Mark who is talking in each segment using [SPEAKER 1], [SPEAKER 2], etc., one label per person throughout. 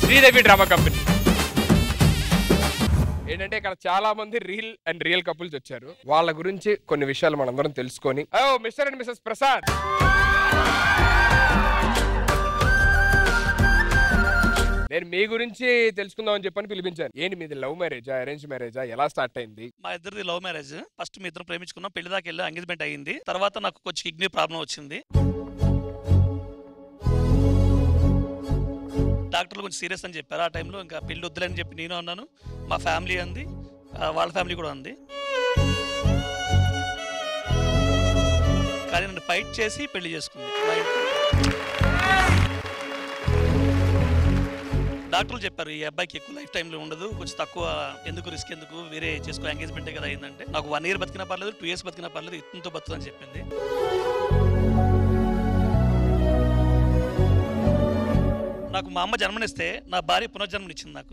[SPEAKER 1] Sridevi drama company ఏంటంటే ఇక్కడ చాలా మంది రీల్ అండ్ రియల్ కపుల్స్ వచ్చారు వాళ్ళ గురించి కొన్ని విషయాలు మనందరం తెలుసుకొని ఓ మిస్టర్ అండ్ మిస్సెస్ ప్రసాద్ నేను మీ గురించి తెలుసుకుందామని చెప్పని పిలిపించాను ఏంటి మీది లవ్ మ్యారేజా అరేంజ్ మ్యారేజా ఎలా స్టార్ట్ అయింది
[SPEAKER 2] మా ఇద్దరిది లవ్ మ్యారేజ్ ఫస్ట్ మీ ఇద్దరు ప్రేమించుకున్నాం పెళ్లి దాకా వెళ్ళి ఎంగేజ్మెంట్ అయ్యింది తర్వాత నాకు కొంచెం కిడ్నీ ప్రాబ్లం వచ్చింది డాక్టర్లు కొంచెం సీరియస్ అని చెప్పారు ఆ టైంలో ఇంకా పెళ్లి వద్దులని చెప్పి నేను అన్నాను మా ఫ్యామిలీ అంది ఆ, వాళ్ళ ఫ్యామిలీ కూడా అంది కానీ నన్ను ఫైట్ చేసి పెళ్లి చేసుకుంది మా ఇంట్లో. డాక్టర్లు చెప్పారు ఈ అబ్బాయికి ఎక్కువ లైఫ్ టైంలో ఉండదు కొంచెం తక్కువ ఎందుకు రిస్క్ ఎందుకు వేరే చేసుకో ఎంగేజ్మెంటే కదా అయిందంటే నాకు వన్ ఇయర్ బతికినా పర్లేదు టూ ఇయర్స్ బతికినా పర్లేదు ఇతనితో బతుకుదని చెప్పింది నాకు మా అమ్మ జన్మనిస్తే నా భార్య పునర్జన్మనిచ్చింది నాకు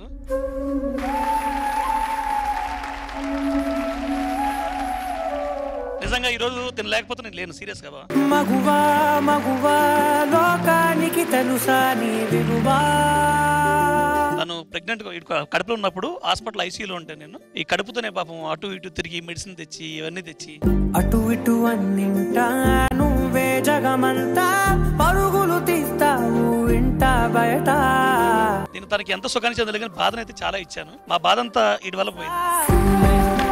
[SPEAKER 2] నిజంగా ఈరోజు తిన లేకపోతే నేను లేను సీరియస్ గా
[SPEAKER 3] మగువా మగువా లోకానికి తెలుసా నీ విలువా
[SPEAKER 2] తను ప్రెగ్నెంట్ కడుపులో ఉన్నప్పుడు హాస్పిటల్ ఐసీయూలో ఉంటాను నేను ఈ కడుపుతోనే పాపం అటు ఇటు తిరిగి మెడిసిన్ తెచ్చి ఇవన్నీ తెచ్చి
[SPEAKER 3] అటు ఇటు అన్నింటా నువ్వే జగమంతా పరుగులు తీస్తావు ఇంట బయట
[SPEAKER 2] నేను తనకి ఎంత సుఖాన్ని చెందలేదు కానీ బాధనైతే చాలా ఇచ్చాను మా బాధ అంతా ఇటు వల్ల పోయింది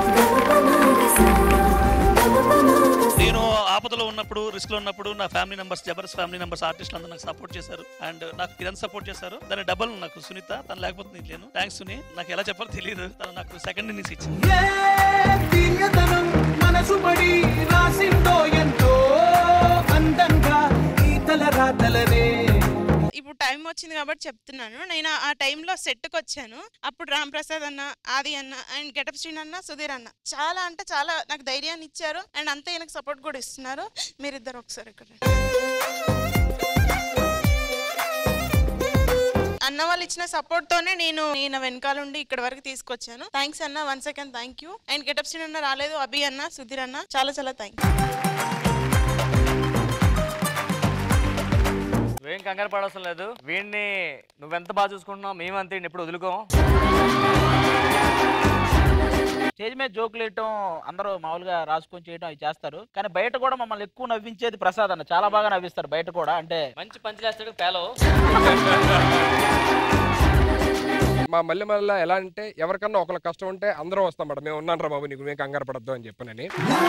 [SPEAKER 2] నేను ఆపదలో ఉన్నప్పుడు రిస్క్ లో ఉన్నప్పుడు నా ఫ్యామిలీ మెంబర్స్ జబర్స్ ఫ్యామిలీ మెంబర్స్ ఆర్టిస్టులు అందరూ నాకు సపోర్ట్ చేశారు అండ్ నాకు ఇదంతా సపోర్ట్ చేశారు దాని డబల్ నాకు సునీత తను లేకపోతే నేను లేను థ్యాంక్స్ సునీ నాకు ఎలా చెప్పాలో తెలియదు తను నాకు సెకండ్ ఇన్నింగ్స్ ఇచ్చింది
[SPEAKER 4] తీయదనం మనసు పడి రాసిందో ఎంతో అందంగా ఈ తల రాతలనే
[SPEAKER 5] ఇప్పుడు టైం వచ్చింది కాబట్టి చెప్తున్నాను నేను ఆ టైంలో సెట్కి వచ్చాను అప్పుడు రామ్ ప్రసాద్ అన్న ఆది అన్న అండ్ గెటప్ శ్రీన్ అన్న సుధీర్ అన్న చాలా అంటే చాలా నాకు ధైర్యాన్ని ఇచ్చారు అండ్ అంతే ఈయనకు సపోర్ట్ కూడా ఇస్తున్నారు మీరిద్దరు ఒకసారి ఇక్కడ అన్న వాళ్ళు ఇచ్చిన సపోర్ట్ తోనే నేను ఈయన వెనకాల ఉండి ఇక్కడ వరకు తీసుకొచ్చాను థ్యాంక్స్ అన్న one second thank you and getup Srin అన్న రాలేదు అభి అన్న సుధీర్ అన్న చాలా చాలా థ్యాంక్
[SPEAKER 6] నువ్వేం కంగారు పడవసరం లేదు వీడిని నువ్వెంత బాగా చూసుకుంటున్నావు మేమంతే వీడిని ఎప్పుడు వదులుకోం
[SPEAKER 7] స్టేజ్ మీద జోకులు వేయటం అందరూ మామూలుగా రాసుకొని చేయటం అవి చేస్తారు కానీ బయట కూడా మమ్మల్ని ఎక్కువ నవ్వించేది ప్రసాద్ అన్న చాలా బాగా నవ్విస్తారు బయట కూడా అంటే
[SPEAKER 6] మంచి పంచలేస్తాడు పేలో
[SPEAKER 1] మా మళ్ళీ మళ్ళీ ఎలా అంటే ఎవరికన్నా ఒకళ్ళ కష్టం ఉంటే అందరూ వస్తాం మేడం మేము ఉన్నాం రా బాబు నీకు మేము కంగారు పడద్దు అని చెప్పనని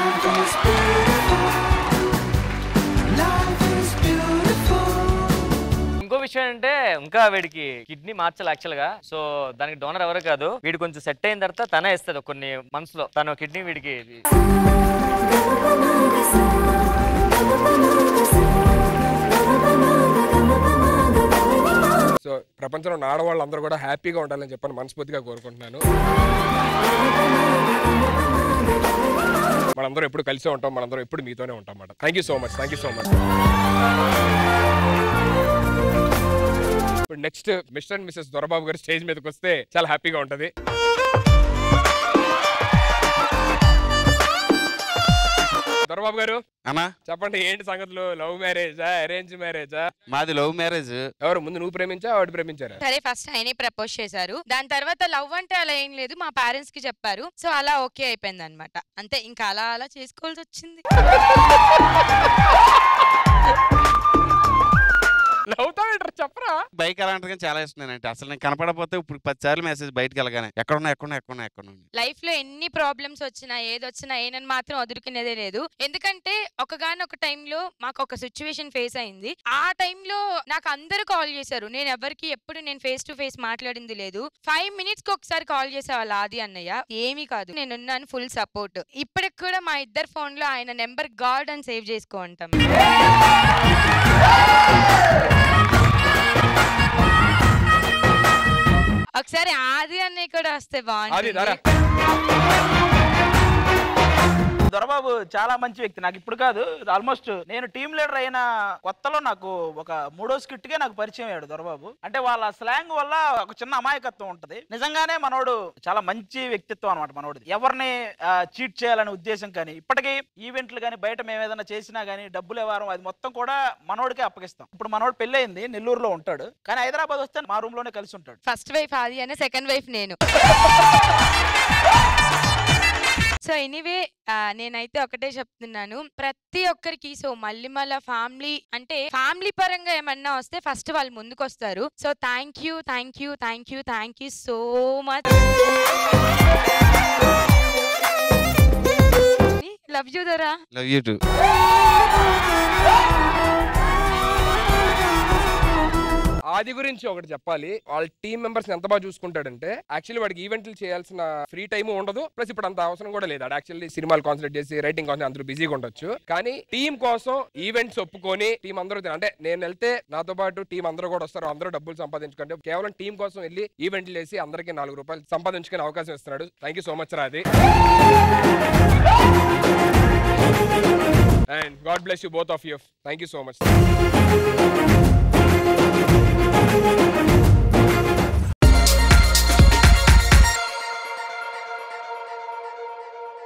[SPEAKER 6] ఇంకో విషయం ఏంటంటే ఇంకా వీడికి కిడ్నీ మార్చాలి యాక్చువల్ గా సో దానికి డోనర్ ఎవరు కాదు వీడు కొంచెం సెట్ అయిన తర్వాత తనే ఇస్తుంది కొన్ని మంత్స్ లో తన కిడ్నీ వీడికి
[SPEAKER 1] సో ప్రపంచంలో ఉన్న ఆడవాళ్ళందరూ కూడా హ్యాపీగా ఉండాలని చెప్పని మనస్ఫూర్తిగా కోరుకుంటున్నాను మనందరం ఎప్పుడు కలిసే ఉంటాం మనందరం ఎప్పుడు మీతోనే ఉంటాం అన్నమాట thank you so much thank you so much ఇప్పుడు next Mr and Mrs Dorababu garu stage మీదకి వస్తే చాలా హ్యాపీగా ఉంటది దొరబాబు గారు
[SPEAKER 8] అన్నా
[SPEAKER 1] చెప్పండి ఏంటి సంగతులు లవ్ మ్యారేజా అరేంజ్ మ్యారేజా
[SPEAKER 8] మాది లవ్ మ్యారేజ్
[SPEAKER 1] ఎవరు ముందు నువ్వు ప్రేమించా ఆవిడ ప్రేమించారా
[SPEAKER 9] సరే ఫస్ట్ ఆయనే ప్రపోజ్ చేశారు దాని తర్వాత లవ్ అంటే అలా ఏం లేదు మా పేరెంట్స్ కి చెప్పారు సో అలా ఓకే అయిపోయింది అనమాట అంతే ఇంకా అలా అలా చేసుకోవాల్సి వచ్చింది
[SPEAKER 1] నవ్వుతావేంటారు చెప్పరా
[SPEAKER 8] బైక్ అలాంటిది చాలా ఇష్టం నేనంటే అసలు నేను కనపడకపోతే ఇప్పుడు పది సార్లు మెసేజ్ బయటకు వెళ్ళగానే ఎక్కడున్నా ఎక్కడున్నా ఎక్కడున్నా ఎక్కడున్నా
[SPEAKER 9] లైఫ్ లో ఎన్ని ప్రాబ్లమ్స్ వచ్చినా ఏది వచ్చినా ఏనని మాత్రం వదులుకునేదే లేదు ఎందుకంటే ఒకగానొక టైంలో మాకు ఒక సిచ్యువేషన్ ఫేస్ అయింది ఆ టైంలో నాకు అందరూ కాల్ చేశారు నేను ఎవరికి ఎప్పుడు నేను ఫేస్ టు ఫేస్ మాట్లాడింది లేదు ఫైవ్ మినిట్స్ కి ఒకసారి కాల్ చేసేవాళ్ళు ఆది అన్నయ్య ఏమీ కాదు నేను ఉన్నాను ఫుల్ సపోర్ట్ ఇప్పటికి కూడా మా ఇద్దరు ఫోన్ లో ఆయన నెంబర్ గాడ్ అని సేవ్ చేసుకో అంటాం ఒకసారి ఆది అన్నయ్య కూడా వస్తే
[SPEAKER 1] అది దారా
[SPEAKER 9] బాగుంటుంది
[SPEAKER 7] దొరబాబు చాలా మంచి వ్యక్తి నాకు ఇప్పుడు కాదు ఆల్మోస్ట్ నేను టీం లీడర్ అయిన కొత్తలో నాకు ఒక మూడో స్కిట్ గా నాకు పరిచయం అయ్యాడు దొరబాబు అంటే వాళ్ళ స్లాంగ్ వల్ల ఒక చిన్న అమాయకత్వం ఉంటది నిజంగానే మనోడు చాలా మంచి వ్యక్తిత్వం అనమాట మనోడిది ఎవరిని చీట్ చేయాలనే ఉద్దేశం కానీ ఇప్పటికీ ఈవెంట్లు కానీ బయట మేము ఏదైనా చేసినా కానీ డబ్బులు వ్యవహారం అది మొత్తం కూడా మనోడికే అప్పగిస్తాం ఇప్పుడు మనోడు పెళ్ళయింది నెల్లూరులో ఉంటాడు కానీ హైదరాబాద్ వస్తే మా రూమ్ లోనే కలిసి ఉంటాడు
[SPEAKER 9] ఫస్ట్ వైఫ్ ఆది అనే సెకండ్ వైఫ్ నేను సో ఎనీవే నేనైతే ఒకటే చెప్తున్నాను ప్రతి ఒక్కరికి సో మళ్ళీ మళ్ళీ ఫ్యామిలీ అంటే ఫ్యామిలీ పరంగా ఏమన్నా వస్తే ఫస్ట్ వాళ్ళు ముందుకు వస్తారు so thank you thank you thank you thank you so much love you దరా
[SPEAKER 8] లవ్ యూ టూ
[SPEAKER 1] ఆది గురించి ఒకటి చెప్పాలి వాళ్ళ టీం మెంబర్స్ ఎంత బాగా చూసుకుంటాడంటే యాక్చువల్లీ వాడికి ఈవెంట్లు చేయాల్సిన ఫ్రీ టైం ఉండదు ప్లస్ ఇప్పుడు అంత అవసరం కూడా లేదు యాక్చువల్లీ సినిమాలు కాన్సన్ట్రేట్ చేసి రైటింగ్ కోసం అందరూ బిజీగా ఉండొచ్చు కానీ టీం కోసం ఈవెంట్స్ ఒప్పుకొని టీం అందరూ తిన- అంటే నేను వెళ్తే నాతో పాటు టీం అందరూ కూడా వస్తారు అందరూ డబ్బులు సంపాదించుకుంటే కేవలం టీం కోసం వెళ్ళి ఈవెంట్లు చేసి అందరికీ నాలుగు రూపాయలు సంపాదించుకునే అవకాశం ఇస్తున్నాడు థ్యాంక్ యూ సో మచ్ రాది and god bless you both of you thank you so much